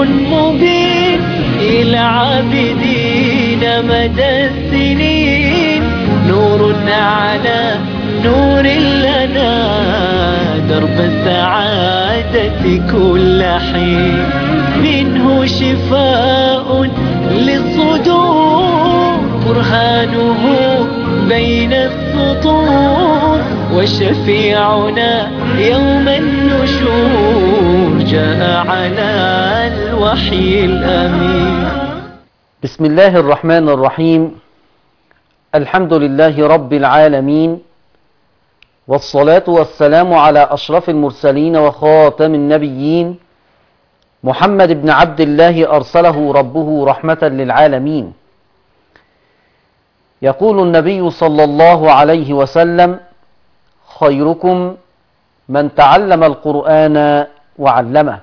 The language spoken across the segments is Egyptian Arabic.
مبين إلى عابدين مدى السنين نور على نور لنا درب السعادة كل حين منه شفاء للصدور برهانه بين السطور وشفيعنا يوم النشور جاء على الوحي الأمين بسم الله الرحمن الرحيم الحمد لله رب العالمين والصلاة والسلام على أشرف المرسلين وخاتم النبيين محمد بن عبد الله أرسله ربه رحمة للعالمين يقول النبي صلى الله عليه وسلم خيركم من تعلم القرآن وعلمه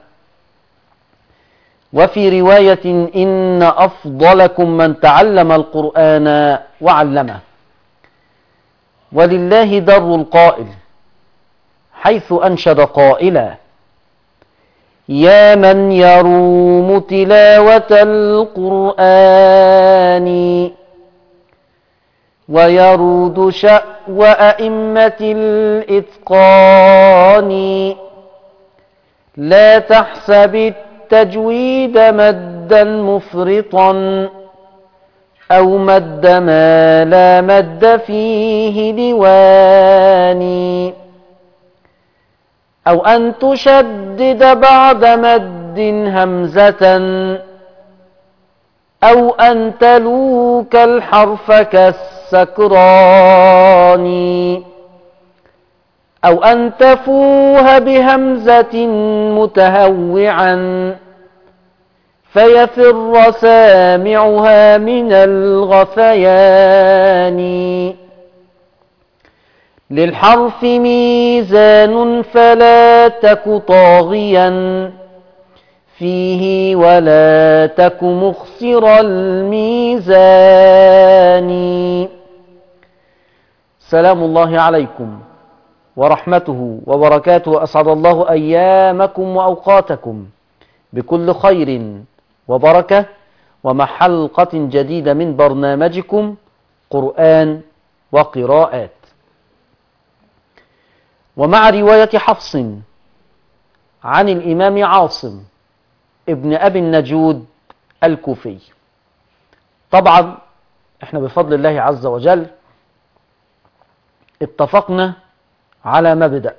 وفي رواية إن أفضلكم من تعلم القرآن وعلمه ولله در القائل حيث أنشد قائلا يا من يروم تلاوة القرآن ويرود شأو أئمة الإتقان لا تحسب التجويد مدا مفرطا أو مد ما لا مد فيه ديواني أو أن تشدد بعد مد همزة أو أن تلوك الحرف كالسكران أو أن تفوه بهمزة متهوعا فيفر سامعها من الغثيان للحرف ميزان فلا تك طاغيا فيه ولا تك مخسر الميزان سلام الله عليكم ورحمته وبركاته أسعد الله أيامكم وأوقاتكم بكل خير وبركة ومع حلقة جديدة من برنامجكم قرآن وقراءات ومع رواية حفص عن الإمام عاصم ابن أبي النجود الكوفي طبعا احنا بفضل الله عز وجل اتفقنا على مبدأ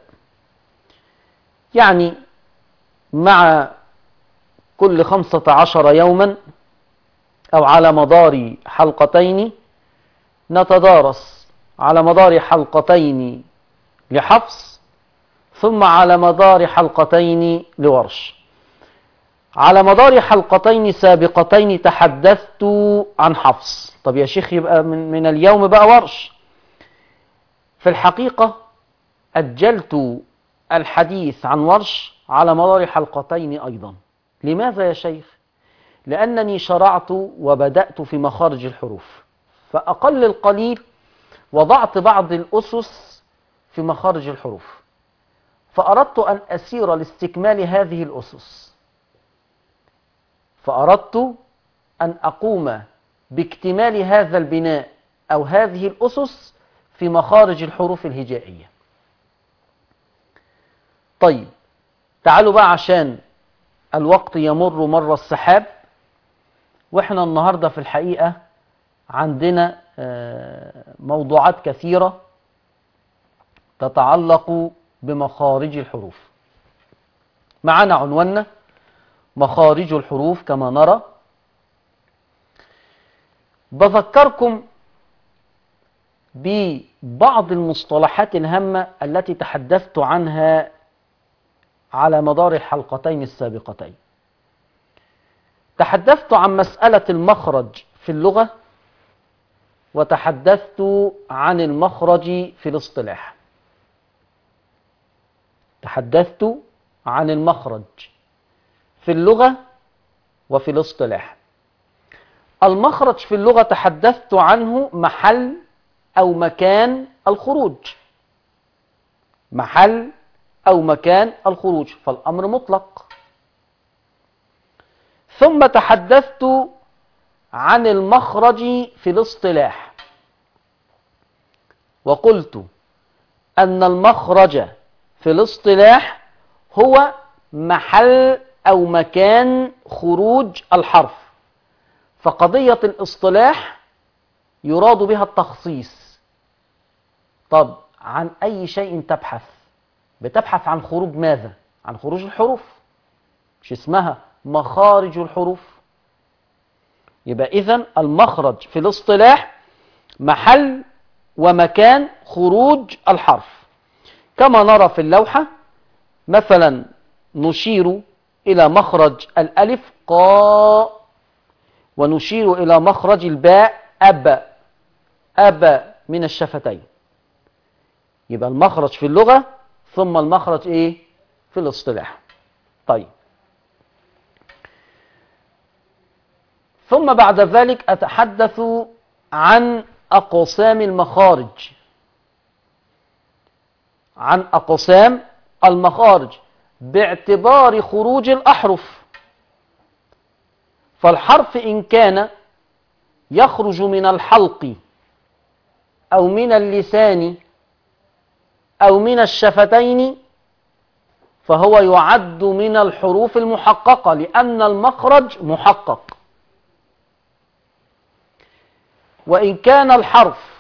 يعني مع كل خمسة عشر يوما أو على مدار حلقتين نتدارس على مدار حلقتين لحفص ثم على مدار حلقتين لورش على مدار حلقتين سابقتين تحدثت عن حفص طب يا شيخ يبقى من, من اليوم بقى ورش في الحقيقة أجلت الحديث عن ورش على مدار حلقتين أيضا لماذا يا شيخ لأنني شرعت وبدأت في مخارج الحروف فأقل القليل وضعت بعض الأسس في مخارج الحروف فأردت أن أسير لاستكمال هذه الأسس فأردت أن أقوم باكتمال هذا البناء أو هذه الأسس في مخارج الحروف الهجائية طيب تعالوا بقى عشان الوقت يمر مر السحاب واحنا النهاردة في الحقيقة عندنا موضوعات كثيرة تتعلق بمخارج الحروف معنا عنواننا مخارج الحروف كما نرى بذكركم ببعض المصطلحات الهامة التي تحدثت عنها على مدار الحلقتين السابقتين تحدثت عن مسألة المخرج في اللغة وتحدثت عن المخرج في الاصطلاح تحدثت عن المخرج في اللغة وفي الاصطلاح المخرج في اللغة تحدثت عنه محل أو مكان الخروج محل أو مكان الخروج فالأمر مطلق ثم تحدثت عن المخرج في الاصطلاح وقلت أن المخرج في الاصطلاح هو محل أو مكان خروج الحرف فقضية الاصطلاح يراد بها التخصيص طب عن أي شيء تبحث بتبحث عن خروج ماذا عن خروج الحروف مش اسمها مخارج الحروف يبقى إذن المخرج في الاصطلاح محل ومكان خروج الحرف كما نرى في اللوحة مثلا نشير إلى مخرج الألف قا ونشير إلى مخرج الباء أب أب من الشفتين يبقى المخرج في اللغة ثم المخرج إيه في الاصطلاح طيب ثم بعد ذلك أتحدث عن أقسام المخارج عن أقسام المخارج باعتبار خروج الأحرف فالحرف إن كان يخرج من الحلق أو من اللسان أو من الشفتين فهو يعد من الحروف المحققة لأن المخرج محقق وإن كان الحرف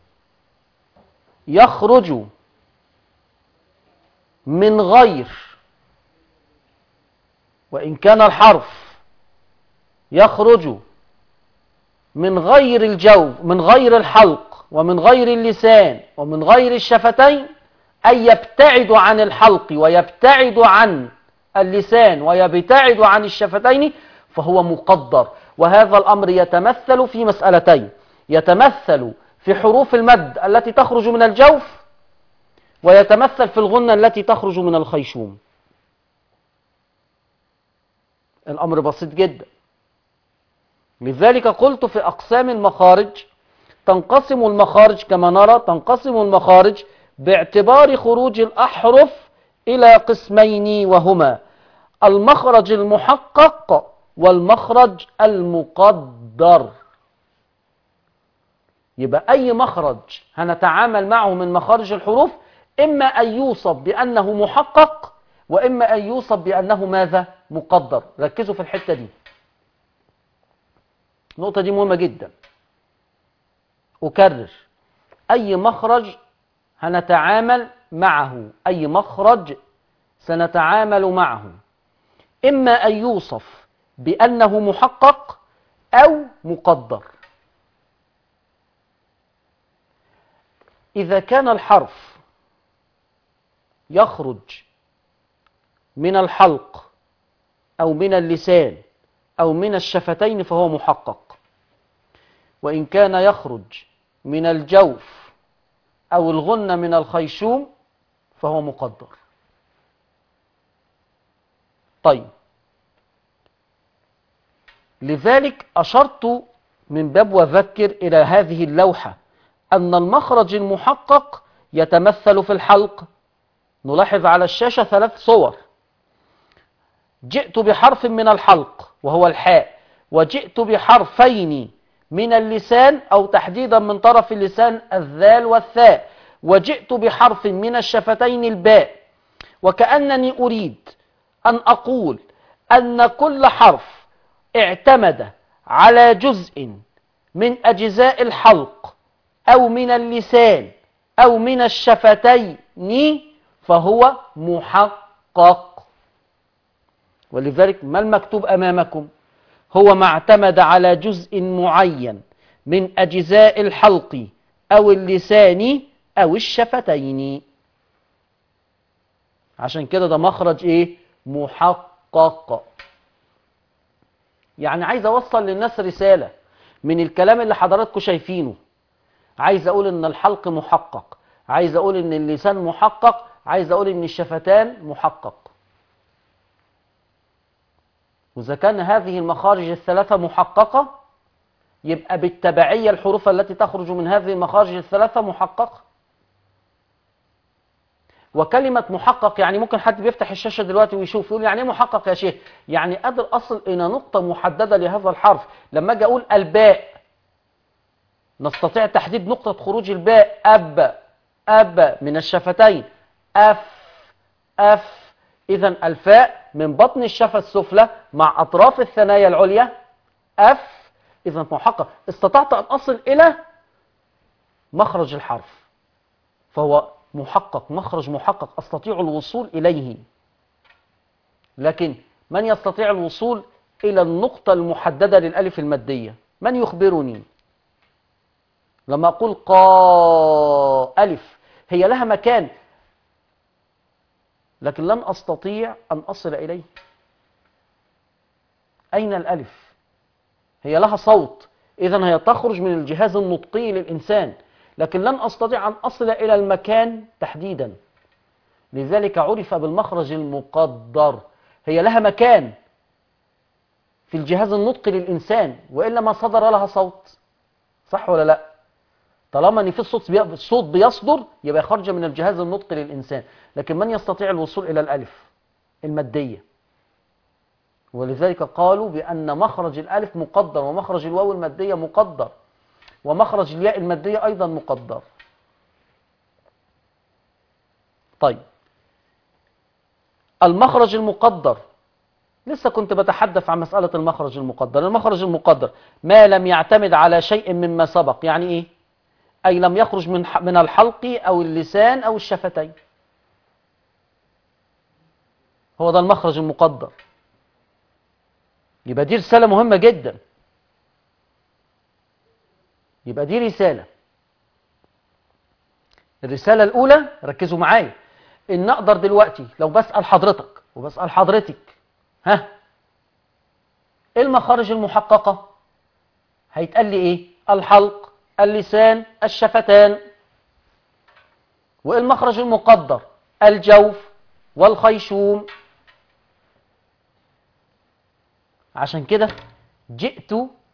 يخرج من غير وإن كان الحرف يخرج من غير الجو من غير الحلق ومن غير اللسان ومن غير الشفتين أي يبتعد عن الحلق ويبتعد عن اللسان ويبتعد عن الشفتين فهو مقدر وهذا الأمر يتمثل في مسألتين يتمثل في حروف المد التي تخرج من الجوف ويتمثل في الغنة التي تخرج من الخيشوم الأمر بسيط جدا لذلك قلت في أقسام المخارج تنقسم المخارج كما نرى تنقسم المخارج باعتبار خروج الأحرف إلى قسمين وهما المخرج المحقق والمخرج المقدر يبقى أي مخرج هنتعامل معه من مخارج الحروف إما أن يوصف بأنه محقق وإما أن يوصف بأنه ماذا مقدر ركزوا في الحتة دي النقطة دي مهمة جدا أكرر أي مخرج هنتعامل معه أي مخرج سنتعامل معه إما أن يوصف بأنه محقق أو مقدر إذا كان الحرف يخرج من الحلق أو من اللسان أو من الشفتين فهو محقق وإن كان يخرج من الجوف أو الغنة من الخيشوم فهو مقدر طيب لذلك أشرت من باب وذكر إلى هذه اللوحة أن المخرج المحقق يتمثل في الحلق نلاحظ على الشاشة ثلاث صور جئت بحرف من الحلق وهو الحاء وجئت بحرفين من اللسان أو تحديدا من طرف اللسان الذال والثاء وجئت بحرف من الشفتين الباء وكأنني أريد أن أقول أن كل حرف اعتمد على جزء من أجزاء الحلق أو من اللسان أو من الشفتين فهو محقق ولذلك ما المكتوب أمامكم هو ما اعتمد على جزء معين من أجزاء الحلق أو اللسان أو الشفتين عشان كده ده مخرج إيه محقق يعني عايز أوصل للناس رسالة من الكلام اللي حضراتكم شايفينه عايز أقول إن الحلق محقق عايز أقول إن اللسان محقق عايز أقول إن الشفتان محقق وإذا كان هذه المخارج الثلاثة محققة يبقى بالتبعية الحروف التي تخرج من هذه المخارج الثلاثة محققة وكلمة محقق يعني ممكن حد بيفتح الشاشة دلوقتي ويشوف يقول يعني ايه محقق يا شيخ يعني قادر أصل إلى نقطة محددة لهذا الحرف لما أجي أقول الباء نستطيع تحديد نقطة خروج الباء أب أب من الشفتين أف أف إذا الفاء من بطن الشفة السفلى مع أطراف الثنايا العليا أف إذا محقق استطعت أن أصل إلى مخرج الحرف فهو محقق مخرج محقق أستطيع الوصول إليه لكن من يستطيع الوصول إلى النقطة المحددة للألف المادية من يخبرني لما أقول قا ألف هي لها مكان لكن لن أستطيع أن أصل إليه أين الألف هي لها صوت إذا هي تخرج من الجهاز النطقي للإنسان لكن لن أستطيع أن أصل إلى المكان تحديدا لذلك عرف بالمخرج المقدر هي لها مكان في الجهاز النطقي للإنسان وإلا ما صدر لها صوت صح ولا لا طالما ان في صوت بي... صوت بيصدر يبقى خارجه من الجهاز النطقي للانسان لكن من يستطيع الوصول الى الالف الماديه ولذلك قالوا بان مخرج الالف مقدر ومخرج الواو الماديه مقدر ومخرج الياء الماديه ايضا مقدر طيب المخرج المقدر لسه كنت بتحدث عن مسألة المخرج المقدر المخرج المقدر ما لم يعتمد على شيء مما سبق يعني ايه أي لم يخرج من من الحلق أو اللسان أو الشفتين هو ده المخرج المقدر يبقى دي رسالة مهمة جدا يبقى دي رسالة الرسالة الأولى ركزوا معايا إن أقدر دلوقتي لو بسأل حضرتك وبسأل حضرتك ها إيه المخارج المحققة هيتقال لي إيه الحلق اللسان الشفتان والمخرج المقدر الجوف والخيشوم عشان كده جئت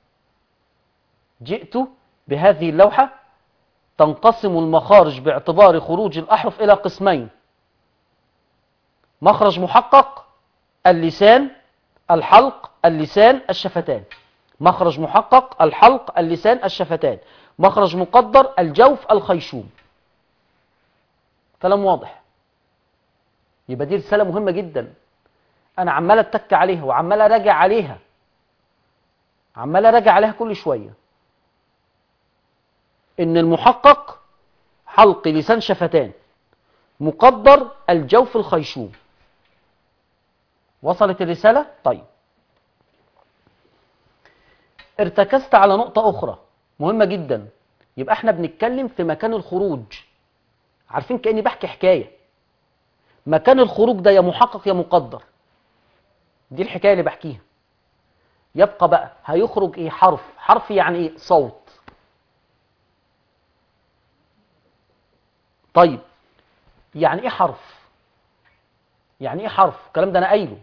جئت بهذه اللوحة تنقسم المخارج باعتبار خروج الأحرف إلى قسمين مخرج محقق اللسان الحلق اللسان الشفتان مخرج محقق الحلق اللسان الشفتان مخرج مقدر الجوف الخيشوم كلام واضح يبقى دي رسالة مهمة جدا أنا عمال أتك عليها وعمال أراجع عليها عمال أراجع عليها كل شوية إن المحقق حلق لسان شفتان مقدر الجوف الخيشوم وصلت الرسالة؟ طيب ارتكزت على نقطة أخرى مهمة جدا يبقى احنا بنتكلم في مكان الخروج عارفين كأني بحكي حكاية مكان الخروج ده يا محقق يا مقدر دي الحكاية اللي بحكيها يبقى بقى هيخرج ايه حرف حرف يعني ايه صوت طيب يعني ايه حرف يعني ايه حرف الكلام ده انا قايله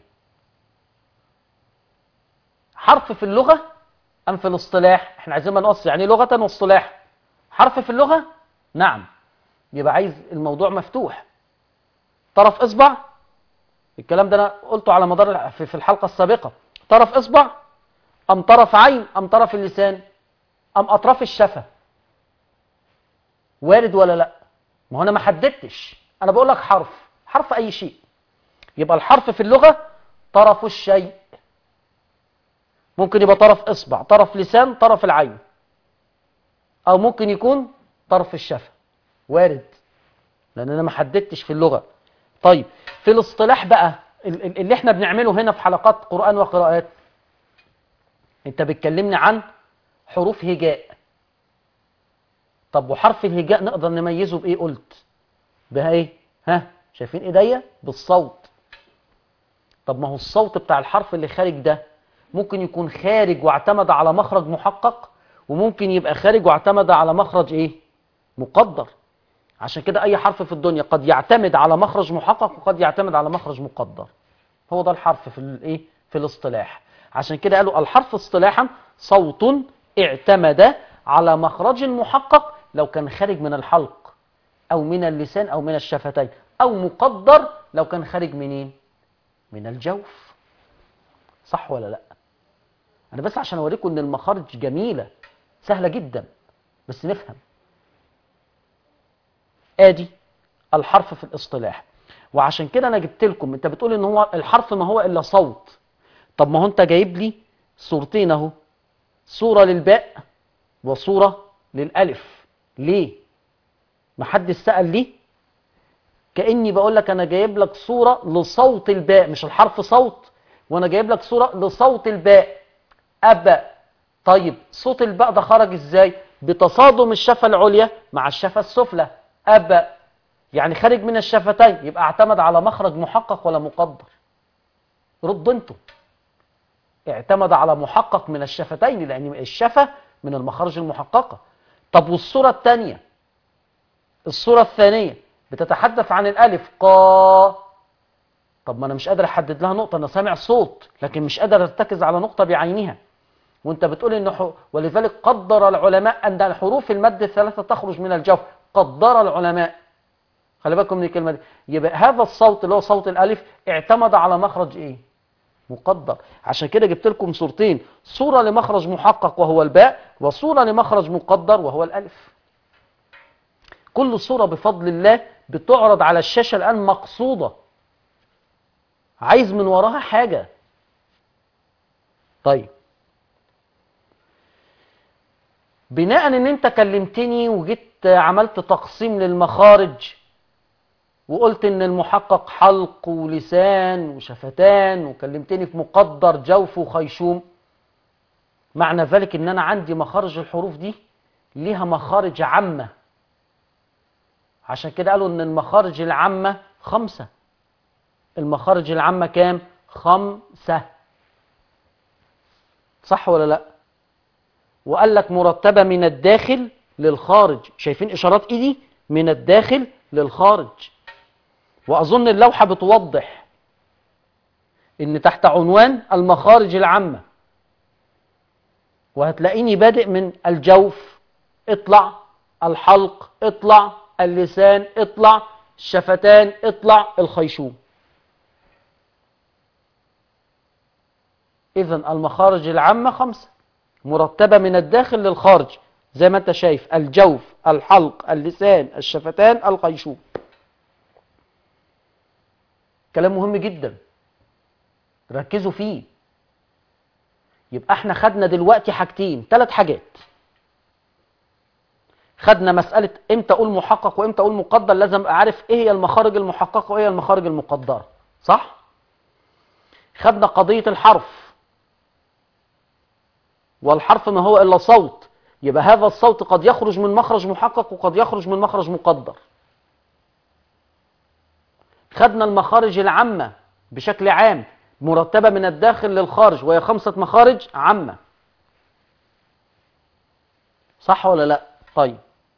حرف في اللغة أم في الاصطلاح احنا عايزين ما نقص يعني لغة واصطلاح حرف في اللغة نعم يبقى عايز الموضوع مفتوح طرف إصبع الكلام ده أنا قلته على مدار في الحلقة السابقة طرف إصبع أم طرف عين أم طرف اللسان أم أطراف الشفة وارد ولا لا ما هو أنا ما حددتش أنا بقول لك حرف حرف أي شيء يبقى الحرف في اللغة طرف الشيء ممكن يبقى طرف إصبع طرف لسان طرف العين أو ممكن يكون طرف الشفة وارد لأن أنا ما حددتش في اللغة طيب في الاصطلاح بقى اللي احنا بنعمله هنا في حلقات قرآن وقراءات انت بتكلمني عن حروف هجاء طب وحرف الهجاء نقدر نميزه بايه قلت بها ايه ها شايفين ايديا بالصوت طب ما هو الصوت بتاع الحرف اللي خارج ده ممكن يكون خارج واعتمد على مخرج محقق وممكن يبقى خارج واعتمد على مخرج ايه مقدر عشان كده اي حرف في الدنيا قد يعتمد على مخرج محقق وقد يعتمد على مخرج مقدر هو ده الحرف في الايه في الاصطلاح عشان كده قالوا الحرف اصطلاحا صوت اعتمد على مخرج محقق لو كان خارج من الحلق او من اللسان او من الشفتين أو مقدر لو كان خارج منين من الجوف صح ولا لا أنا بس عشان أوريكم أن المخارج جميلة سهلة جدا بس نفهم آدي الحرف في الاصطلاح وعشان كده أنا جبت لكم أنت بتقول أن هو الحرف ما هو إلا صوت طب ما هو أنت جايب لي صورتين أهو صورة للباء وصورة للألف ليه محدش سأل ليه كأني بقول لك أنا جايب لك صورة لصوت الباء مش الحرف صوت وأنا جايب لك صورة لصوت الباء أبا طيب صوت الباء ده خرج إزاي بتصادم الشفة العليا مع الشفة السفلى أبا يعني خارج من الشفتين يبقى اعتمد على مخرج محقق ولا مقدر ردوا انتوا اعتمد على محقق من الشفتين لأن الشفة من المخارج المحققة طب والصورة الثانية الصورة الثانية بتتحدث عن الألف قا طب ما أنا مش قادر أحدد لها نقطة أنا سامع صوت لكن مش قادر أرتكز على نقطة بعينها وانت بتقول ان حو... ولذلك قدر العلماء ان الحروف المد الثلاثه تخرج من الجوف قدر العلماء خلي بالكم من الكلمه دي يبقى هذا الصوت اللي هو صوت الالف اعتمد على مخرج ايه مقدر عشان كده جبت لكم صورتين صوره لمخرج محقق وهو الباء وصوره لمخرج مقدر وهو الالف كل صوره بفضل الله بتعرض على الشاشه الان مقصوده عايز من وراها حاجه طيب بناء ان انت كلمتني وجيت عملت تقسيم للمخارج وقلت ان المحقق حلق ولسان وشفتان وكلمتني في مقدر جوف وخيشوم معنى ذلك ان انا عندي مخارج الحروف دي ليها مخارج عامة عشان كده قالوا ان المخارج العامة خمسة المخارج العامة كام خمسة صح ولا لا وقال لك مرتبة من الداخل للخارج شايفين إشارات إيدي من الداخل للخارج وأظن اللوحة بتوضح إن تحت عنوان المخارج العامة وهتلاقيني بادئ من الجوف اطلع الحلق اطلع اللسان اطلع الشفتان اطلع الخيشوم إذا المخارج العامة خمسة مرتبة من الداخل للخارج زي ما انت شايف الجوف الحلق اللسان الشفتان القيشوم كلام مهم جدا ركزوا فيه يبقى احنا خدنا دلوقتي حاجتين ثلاث حاجات خدنا مسألة امتى اقول محقق وامتى اقول مقدر لازم اعرف ايه هي المخارج المحققة وايه هي المخارج المقدرة صح خدنا قضية الحرف والحرف ما هو إلا صوت يبقى هذا الصوت قد يخرج من مخرج محقق وقد يخرج من مخرج مقدر خدنا المخارج العامة بشكل عام مرتبة من الداخل للخارج وهي خمسة مخارج عامة صح ولا لا طيب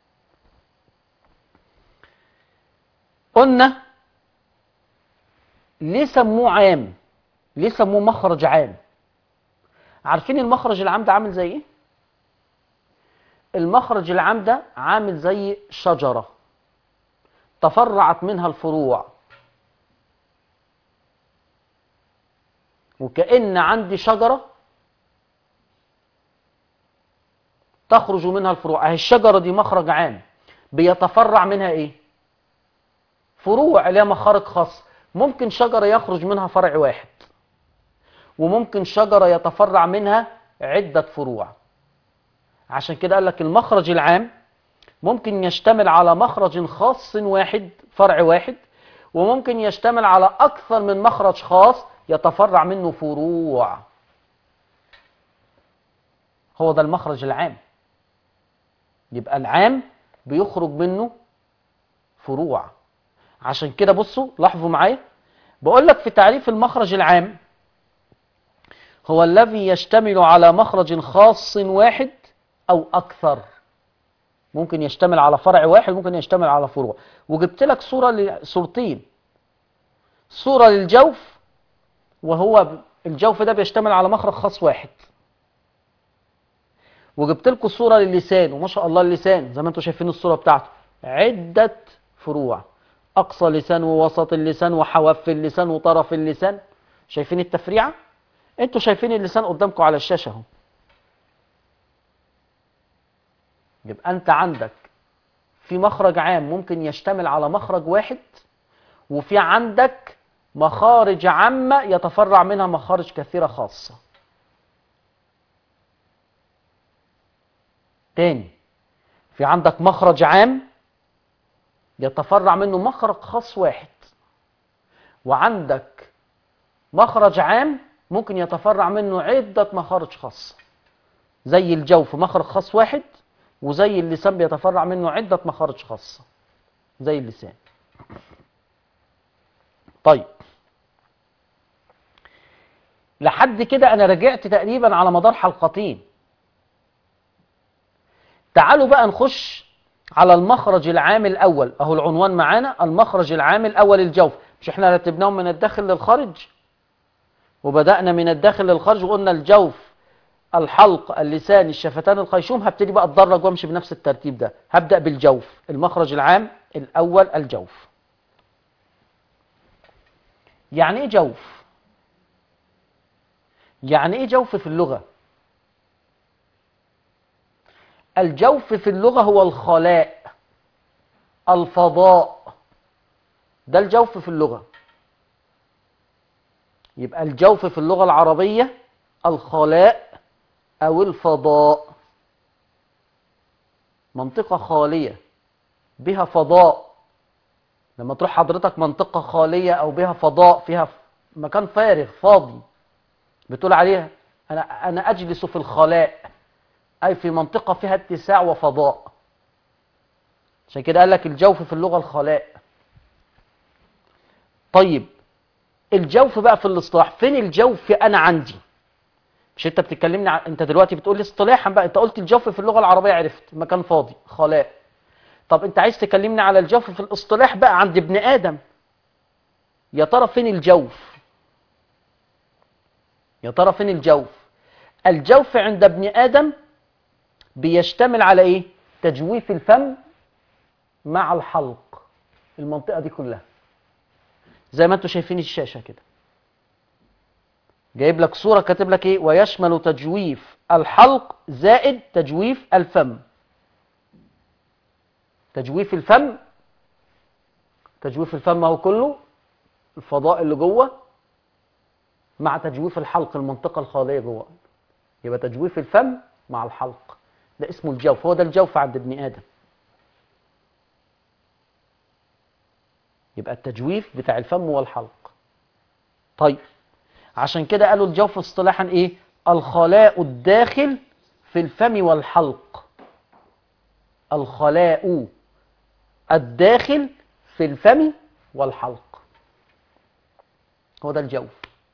قلنا ليه سموه عام ليه سموه مخرج عام عارفين المخرج العام ده عامل زي ايه المخرج العام ده عامل زي شجرة تفرعت منها الفروع وكأن عندي شجرة تخرج منها الفروع اهي الشجرة دي مخرج عام بيتفرع منها ايه فروع اللي هي مخارج خاصة ممكن شجرة يخرج منها فرع واحد وممكن شجرة يتفرع منها عدة فروع عشان كده قال لك المخرج العام ممكن يشتمل على مخرج خاص واحد فرع واحد وممكن يشتمل على أكثر من مخرج خاص يتفرع منه فروع هو ده المخرج العام يبقى العام بيخرج منه فروع عشان كده بصوا لاحظوا معايا بقول لك في تعريف المخرج العام هو الذي يشتمل على مخرج خاص واحد أو أكثر ممكن يشتمل على فرع واحد ممكن يشتمل على فروع وجبت لك صورة ل... صورتين صورة للجوف وهو الجوف ده بيشتمل على مخرج خاص واحد وجبت لكم صورة للسان وما شاء الله اللسان زي ما انتم شايفين الصورة بتاعته عدة فروع أقصى اللسان ووسط اللسان وحواف اللسان وطرف اللسان شايفين التفريعة انتوا شايفين اللسان قدامكم على الشاشة اهو يبقى انت عندك في مخرج عام ممكن يشتمل على مخرج واحد وفي عندك مخارج عامة يتفرع منها مخارج كثيرة خاصة تاني في عندك مخرج عام يتفرع منه مخرج خاص واحد وعندك مخرج عام ممكن يتفرع منه عدة مخارج خاصة زي الجوف مخرج خاص واحد وزي اللسان بيتفرع منه عدة مخارج خاصة زي اللسان طيب لحد كده أنا رجعت تقريبا على مدار حلقتين تعالوا بقى نخش على المخرج العام الأول أهو العنوان معانا المخرج العام الأول الجوف مش احنا رتبناهم من الداخل للخارج وبدأنا من الداخل للخارج وقلنا الجوف الحلق اللسان الشفتان الخيشوم هبتدي بقى اتدرج وامشي بنفس الترتيب ده هبدأ بالجوف المخرج العام الأول الجوف يعني ايه جوف يعني ايه جوف في اللغة الجوف في اللغة هو الخلاء الفضاء ده الجوف في اللغة يبقى الجوف في اللغة العربية الخلاء أو الفضاء منطقة خالية بها فضاء لما تروح حضرتك منطقة خالية أو بها فضاء فيها مكان فارغ فاضي بتقول عليها أنا, أنا أجلس في الخلاء أي في منطقة فيها اتساع وفضاء عشان كده قال لك الجوف في اللغة الخلاء طيب الجوف بقى في الاصطلاح فين الجوف أنا عندي مش انت بتتكلمني عن... انت دلوقتي بتقول لي اصطلاحا بقى انت قلت الجوف في اللغة العربية عرفت مكان فاضي خلاء طب انت عايز تكلمني على الجوف في الاصطلاح بقى عند ابن آدم يا ترى فين الجوف يا ترى فين الجوف الجوف عند ابن آدم بيشتمل على ايه تجويف الفم مع الحلق المنطقة دي كلها زي ما انتم شايفين الشاشة كده جايب لك صورة كاتب لك ايه ويشمل تجويف الحلق زائد تجويف الفم تجويف الفم تجويف الفم هو كله الفضاء اللي جوه مع تجويف الحلق المنطقة الخالية جوه يبقى تجويف الفم مع الحلق ده اسمه الجوف هو ده الجوف عند ابن آدم يبقى التجويف بتاع الفم والحلق طيب عشان كده قالوا الجوف اصطلاحا ايه الخلاء الداخل في الفم والحلق الخلاء الداخل في الفم والحلق هو ده الجوف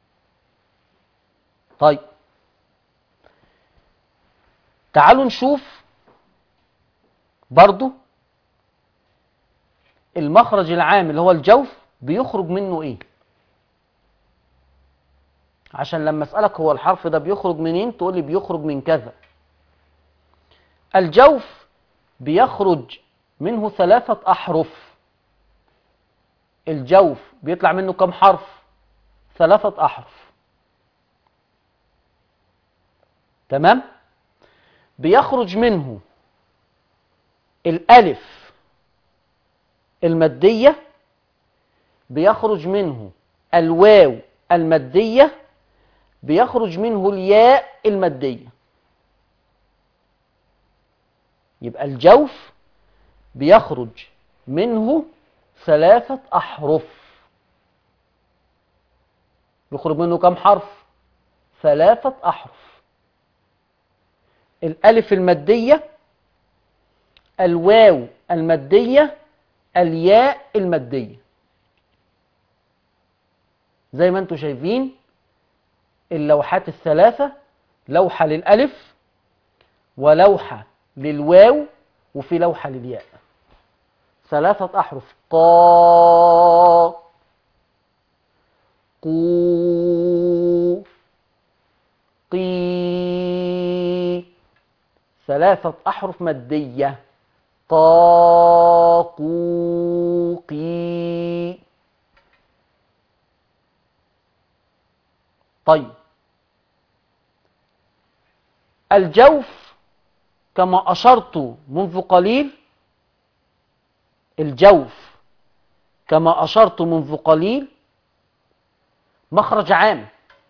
طيب تعالوا نشوف برضو المخرج العام اللي هو الجوف بيخرج منه ايه عشان لما اسالك هو الحرف ده بيخرج منين تقول لي بيخرج من كذا الجوف بيخرج منه ثلاثة أحرف الجوف بيطلع منه كم حرف ثلاثة أحرف تمام بيخرج منه الألف المادية بيخرج منه الواو المادية بيخرج منه الياء المادية يبقى الجوف بيخرج منه ثلاثة أحرف يخرج منه كم حرف ثلاثة أحرف الألف المادية الواو المادية الياء المادية زي ما انتم شايفين اللوحات الثلاثة لوحة للألف ولوحة للواو وفي لوحة للياء ثلاثة أحرف طا قو قي ثلاثة أحرف مادية طا قو قي طيب الجوف كما أشرت منذ قليل الجوف كما أشرت منذ قليل مخرج عام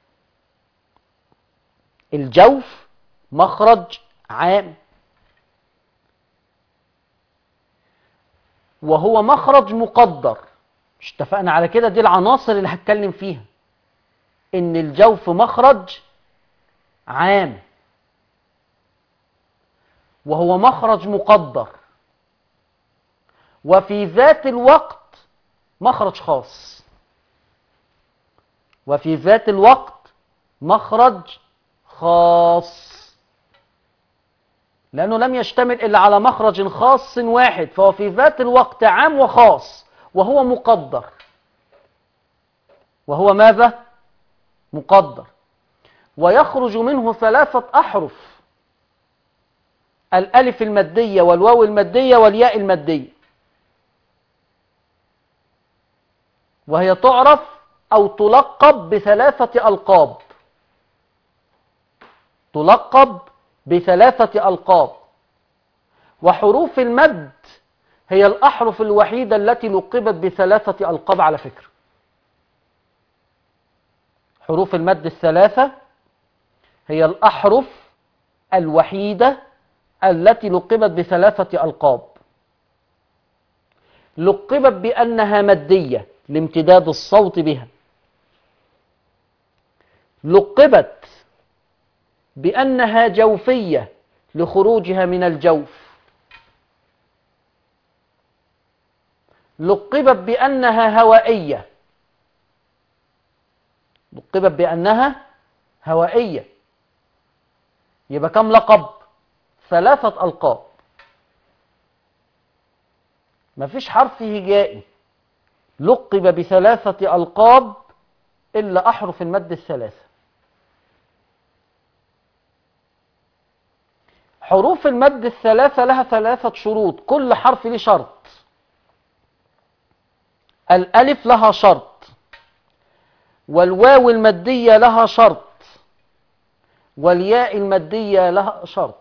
الجوف مخرج عام وهو مخرج مقدر مش اتفقنا على كده دي العناصر اللي هتكلم فيها ان الجوف مخرج عام وهو مخرج مقدر وفي ذات الوقت مخرج خاص وفي ذات الوقت مخرج خاص لأنه لم يشتمل إلا على مخرج خاص واحد فهو في ذات الوقت عام وخاص وهو مقدر وهو ماذا؟ مقدر ويخرج منه ثلاثة أحرف الألف المادية والواو المادية والياء المادية وهي تعرف أو تلقب بثلاثة ألقاب تلقب بثلاثة ألقاب وحروف المد هي الأحرف الوحيدة التي لقبت بثلاثة ألقاب على فكرة حروف المد الثلاثة هي الأحرف الوحيدة التي لقبت بثلاثة ألقاب لقبت بأنها مادية لامتداد الصوت بها لقبت بأنها جوفية لخروجها من الجوف لقبت بأنها هوائية لقبت بأنها هوائية يبقى كم لقب ثلاثة ألقاب مفيش حرف هجائي لقب بثلاثة ألقاب إلا أحرف المد الثلاثة حروف المد الثلاثة لها ثلاثة شروط كل حرف له شرط الألف لها شرط والواو المادية لها شرط والياء المادية لها شرط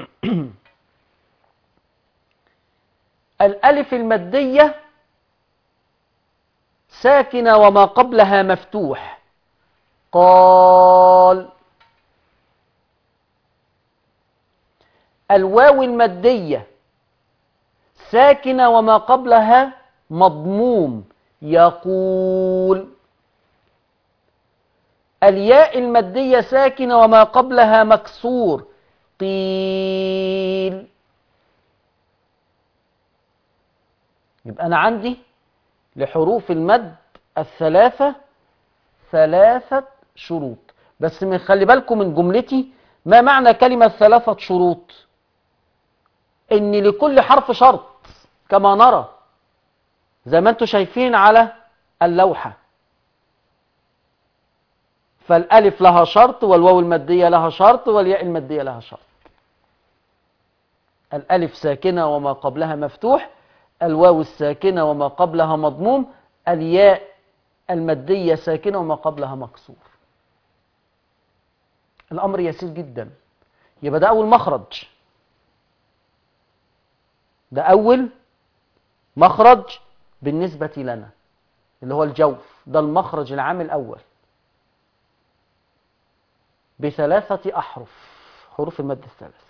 الألف المادية ساكنة وما قبلها مفتوح قال الواو المادية ساكنة وما قبلها مضموم يقول الياء المادية ساكنة وما قبلها مكسور قيل يبقى أنا عندي لحروف المد الثلاثة ثلاثة شروط بس من خلي بالكم من جملتي ما معنى كلمة ثلاثة شروط ان لكل حرف شرط كما نرى زي ما انتم شايفين على اللوحة فالالف لها شرط والواو المادية لها شرط والياء المادية لها شرط الالف ساكنة وما قبلها مفتوح الواو الساكنة وما قبلها مضموم الياء المادية ساكنة وما قبلها مكسور الأمر يسير جدا يبقى ده أول مخرج ده أول مخرج بالنسبة لنا اللي هو الجوف ده المخرج العام الأول بثلاثة أحرف حروف المد الثلاث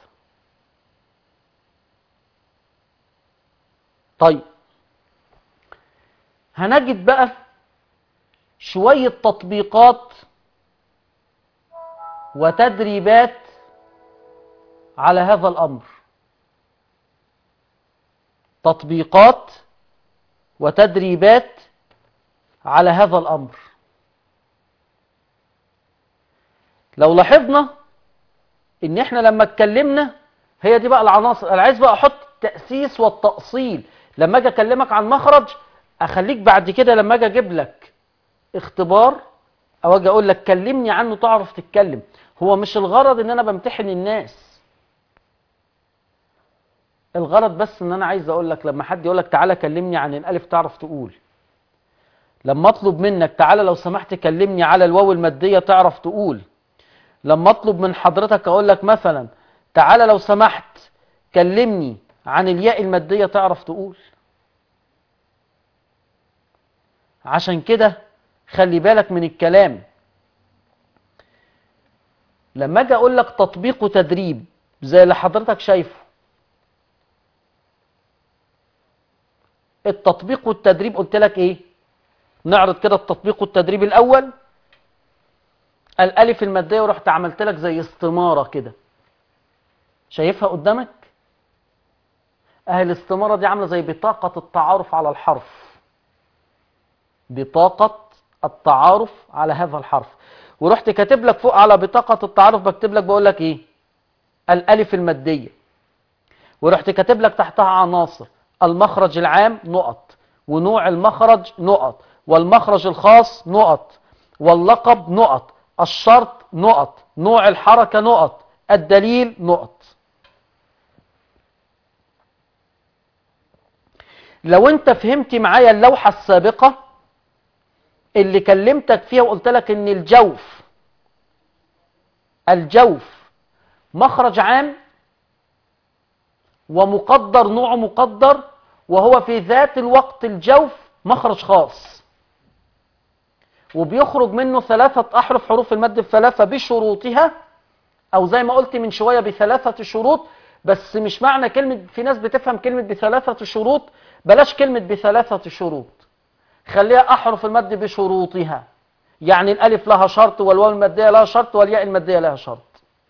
طيب هنجد بقى شوية تطبيقات وتدريبات على هذا الأمر تطبيقات وتدريبات على هذا الأمر لو لاحظنا ان احنا لما اتكلمنا هي دي بقى العناصر انا عايز بقى احط التأسيس والتأصيل لما اجي اكلمك عن مخرج اخليك بعد كده لما اجي اجيب لك اختبار او اجي اقول لك كلمني عنه تعرف تتكلم هو مش الغرض ان انا بمتحن الناس الغرض بس ان انا عايز اقول لك لما حد يقول لك تعالى كلمني عن الالف تعرف تقول لما اطلب منك تعالى لو سمحت كلمني على الواو المادية تعرف تقول لما اطلب من حضرتك اقول لك مثلا تعالى لو سمحت كلمني عن الياء المادية تعرف تقول عشان كده خلي بالك من الكلام لما اجي اقول لك تطبيق وتدريب زي اللي حضرتك شايفه التطبيق والتدريب قلت لك ايه نعرض كده التطبيق والتدريب الاول الالف الماديه ورحت عملت لك زي استماره كده شايفها قدامك اهي الاستماره دي عامله زي بطاقه التعارف على الحرف بطاقه التعارف على هذا الحرف ورحت كاتب لك فوق على بطاقه التعارف بكتب لك بقول لك ايه الالف الماديه ورحت كاتب لك تحتها عناصر المخرج العام نقط ونوع المخرج نقط والمخرج الخاص نقط واللقب نقط الشرط نقط نوع الحركة نقط الدليل نقط لو انت فهمت معايا اللوحة السابقة اللي كلمتك فيها وقلت لك ان الجوف الجوف مخرج عام ومقدر نوع مقدر وهو في ذات الوقت الجوف مخرج خاص وبيخرج منه ثلاثة أحرف حروف المد الثلاثة بشروطها أو زي ما قلت من شوية بثلاثة شروط بس مش معنى كلمة في ناس بتفهم كلمة بثلاثة شروط بلاش كلمة بثلاثة شروط خليها أحرف المد بشروطها يعني الألف لها شرط والواو المادية لها شرط والياء المادية لها شرط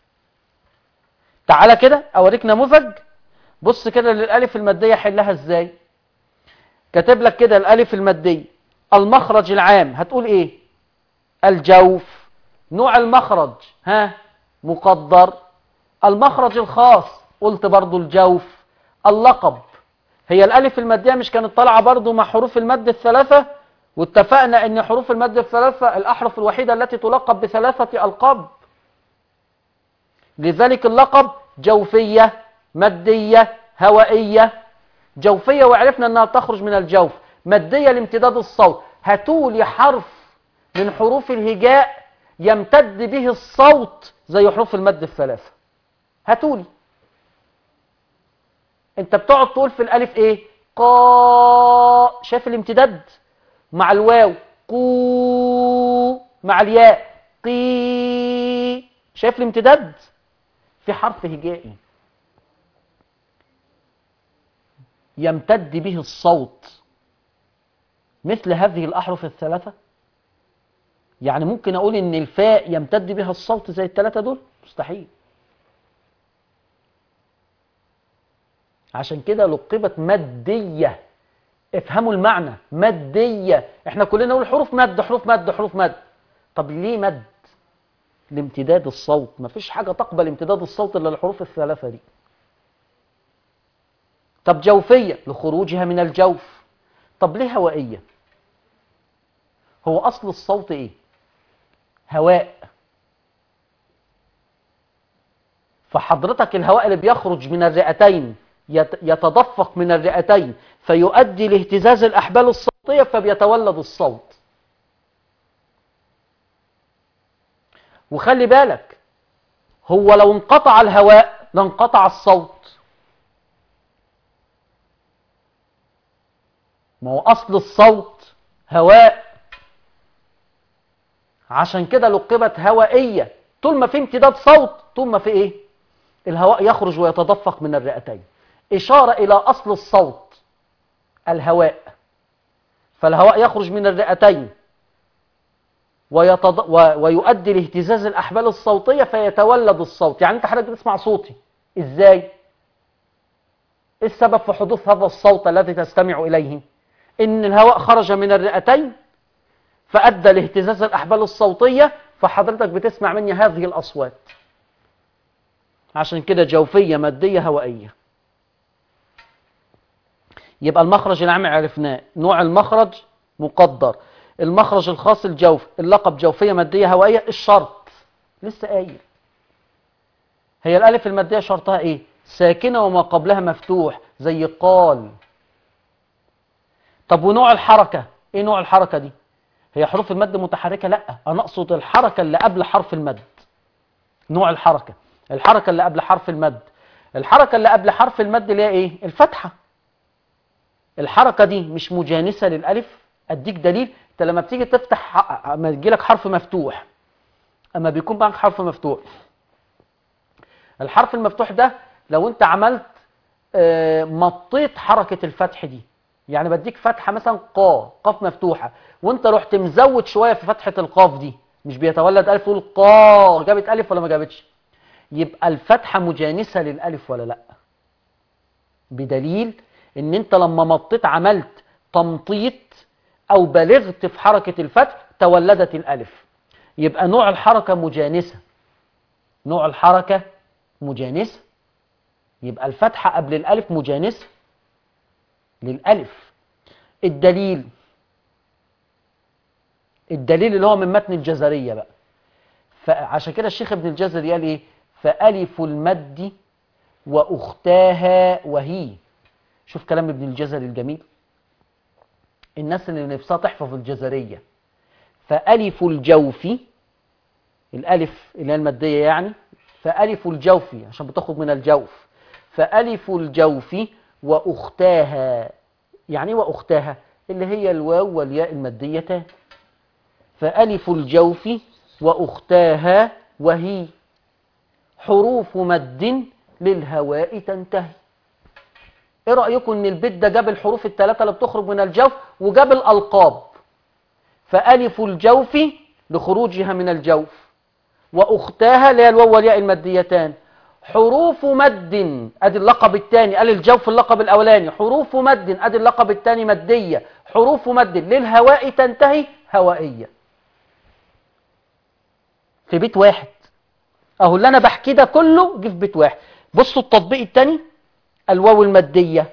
تعالى كده أوريك نموذج بص كده للألف المادية حلها ازاي كاتب لك كده الألف المادية المخرج العام هتقول ايه الجوف نوع المخرج ها مقدر المخرج الخاص قلت برضو الجوف اللقب هي الألف المادية مش كانت طالعة برضو مع حروف المد الثلاثة واتفقنا ان حروف المد الثلاثة الأحرف الوحيدة التي تلقب بثلاثة ألقاب لذلك اللقب جوفية مادية هوائية جوفية وعرفنا أنها تخرج من الجوف مادية لامتداد الصوت هاتولي حرف من حروف الهجاء يمتد به الصوت زي حروف المد الثلاثة هاتولي انت بتقعد تقول في الالف ايه قا شايف الامتداد مع الواو قو مع الياء قي شايف الامتداد في حرف هجائي يمتد به الصوت مثل هذه الأحرف الثلاثة يعني ممكن أقول إن الفاء يمتد بها الصوت زي الثلاثة دول مستحيل عشان كده لقبت مادية افهموا المعنى مادية احنا كلنا نقول حروف مد حروف مد حروف مد طب ليه مد لامتداد الصوت مفيش حاجة تقبل امتداد الصوت إلا الحروف الثلاثة دي طب جوفية لخروجها من الجوف طب ليه هوائية هو أصل الصوت إيه هواء فحضرتك الهواء اللي بيخرج من الرئتين يتدفق من الرئتين فيؤدي لاهتزاز الأحبال الصوتية فبيتولد الصوت وخلي بالك هو لو انقطع الهواء لانقطع الصوت ما هو أصل الصوت هواء عشان كده لقبت هوائية طول ما في امتداد صوت طول ما في ايه الهواء يخرج ويتدفق من الرئتين إشارة إلى أصل الصوت الهواء فالهواء يخرج من الرئتين ويتض... و... ويؤدي لاهتزاز الأحبال الصوتية فيتولد الصوت يعني أنت حضرتك بتسمع صوتي إزاي؟ إيه السبب في حدوث هذا الصوت الذي تستمع إليه؟ إن الهواء خرج من الرئتين فأدى لاهتزاز الأحبال الصوتية فحضرتك بتسمع مني هذه الأصوات عشان كده جوفية مادية هوائية يبقى المخرج العام عرفناه نوع المخرج مقدر المخرج الخاص الجوف اللقب جوفية مادية هوائية الشرط لسه قايل هي الألف المادية شرطها إيه ساكنة وما قبلها مفتوح زي قال طب ونوع الحركة إيه نوع الحركة دي هي حروف المد متحركة لا أنا أقصد الحركة اللي قبل حرف المد نوع الحركة الحركة اللي قبل حرف المد الحركة اللي قبل حرف المد اللي هي ايه الفتحة الحركة دي مش مجانسة للألف أديك دليل أنت لما بتيجي تفتح اما يجي لك حرف مفتوح أما بيكون معك حرف مفتوح الحرف المفتوح ده لو أنت عملت آه، مطيت حركة الفتح دي يعني بديك فتحة مثلا قا قاف مفتوحة وانت رحت مزود شوية في فتحة القاف دي مش بيتولد ألف تقول قا جابت ألف ولا ما جابتش يبقى الفتحة مجانسة للألف ولا لا بدليل ان انت لما مطيت عملت تمطيط او بلغت في حركة الفتح تولدت الألف يبقى نوع الحركة مجانسة نوع الحركة مجانسة يبقى الفتحة قبل الألف مجانسة للألف الدليل الدليل اللي هو من متن الجزرية بقى فعشان كده الشيخ ابن الجزري قال ايه فألف المد وأختاها وهي شوف كلام ابن الجزري الجميل الناس اللي نفسها تحفظ الجزرية فألف الجوف الألف اللي هي المادية يعني فألف الجوف عشان بتخرج من الجوف فألف الجوف وأختاها يعني إيه وأختاها اللي هي الواو والياء الماديتان فألف الجوف وأختاها وهي حروف مد للهواء تنتهي ايه رأيكم ان البيت ده جاب الحروف الثلاثة اللي بتخرج من الجوف وجاب الألقاب فألف الجوف لخروجها من الجوف وأختاها اللي هي الواو والياء الماديتان حروف مد ادي اللقب الثاني قال الجوف اللقب الاولاني حروف مد ادي اللقب الثاني ماديه حروف مد للهواء تنتهي هوائيه في بيت واحد اهو اللي انا بحكي ده كله جه في بيت واحد بصوا التطبيق الثاني الواو الماديه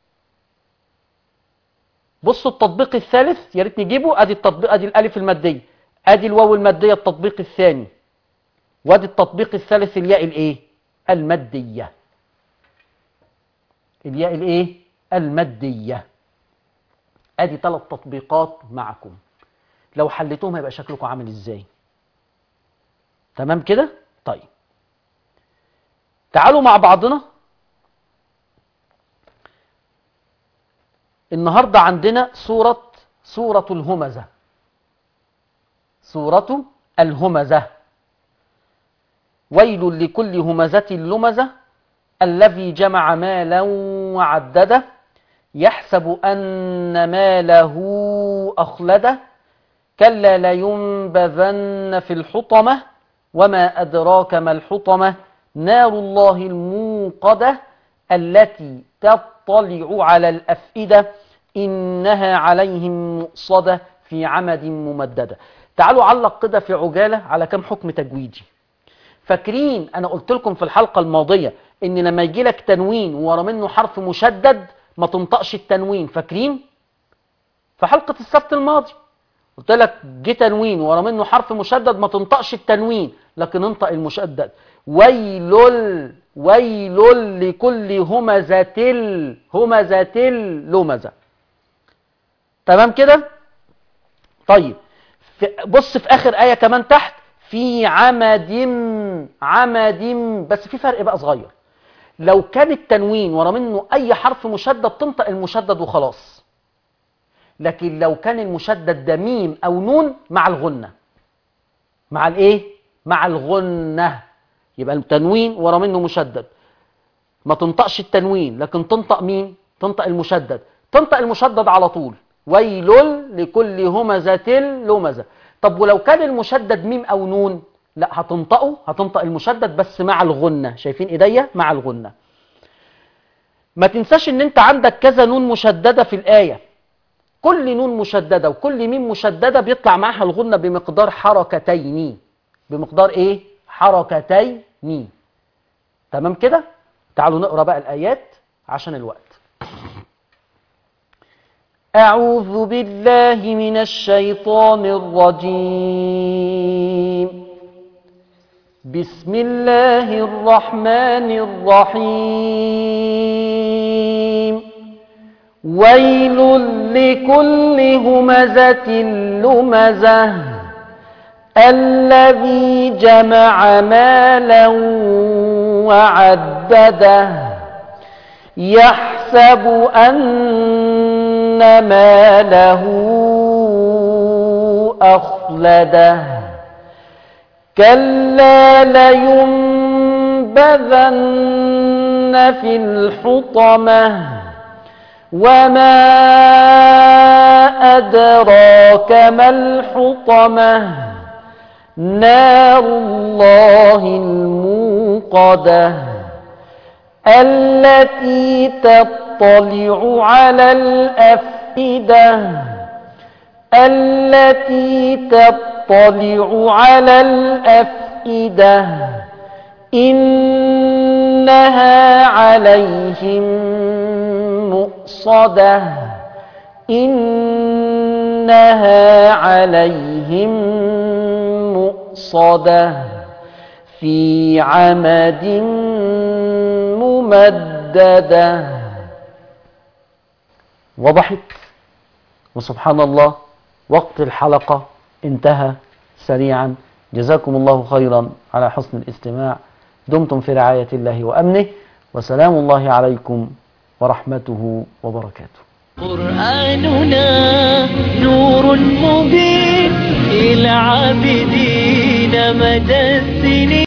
بصوا التطبيق الثالث يا ريت نجيبه ادي التطبيق ادي الالف الماديه ادي الواو الماديه التطبيق الثاني وادي التطبيق الثالث الياء الايه الماديه الياء الايه الماديه ادي ثلاث تطبيقات معكم لو حليتهم هيبقى شكلكم عامل ازاي تمام كده طيب تعالوا مع بعضنا النهاردة عندنا سورة سورة الهمزة سورة الهمزة ويل لكل همزة لمزة الذي جمع مالا وعدده يحسب أن ماله أخلده كلا لينبذن في الحطمة وما أدراك ما الحطمة نار الله الموقدة التي تطلع على الأفئدة إنها عليهم مؤصدة في عمد ممددة تعالوا علق كده في عجالة على كم حكم تجويدي فاكرين أنا قلت لكم في الحلقة الماضية إن لما يجي لك تنوين ورا منه حرف مشدد ما تنطقش التنوين فاكرين في حلقة السبت الماضي قلت لك جه تنوين ورا منه حرف مشدد ما تنطقش التنوين لكن انطق المشدد ويل ويل لكل همزة همزة لمزة تمام كده طيب في بص في اخر آية كمان تحت في عمد عمد بس في فرق بقى صغير لو كان التنوين ورا منه اي حرف مشدد تنطق المشدد وخلاص لكن لو كان المشدد ده ميم او نون مع الغنة مع الايه مع الغنة يبقى التنوين ورا منه مشدد ما تنطقش التنوين لكن تنطق مين تنطق المشدد تنطق المشدد على طول ويل لكل همزة لمزة طب ولو كان المشدد ميم او نون لا هتنطقه هتنطق المشدد بس مع الغنة شايفين ايديا مع الغنة ما تنساش ان انت عندك كذا نون مشددة في الآية كل نون مشددة وكل ميم مشددة بيطلع معها الغنة بمقدار حركتين بمقدار ايه حركتين تمام كده تعالوا نقرأ بقى الآيات عشان الوقت أعوذ بالله من الشيطان الرجيم بسم الله الرحمن الرحيم ويل لكل همزة لمزة الذي جمع مالا وعدده يحسب أن ماله أخلده كلا لينبذن في الحطمة وما أدراك ما الحطمة نار الله الموقدة التي تطلع على الأفئدة التي تطلع على الأفئدة إنها عليهم مؤصدة إنها عليهم مؤصدة في عمد ممددة وضحت وسبحان الله وقت الحلقة انتهى سريعا جزاكم الله خيرا على حسن الاستماع دمتم في رعاية الله وأمنه وسلام الله عليكم ورحمته وبركاته قرآننا نور مبين للعابدين مدى السنين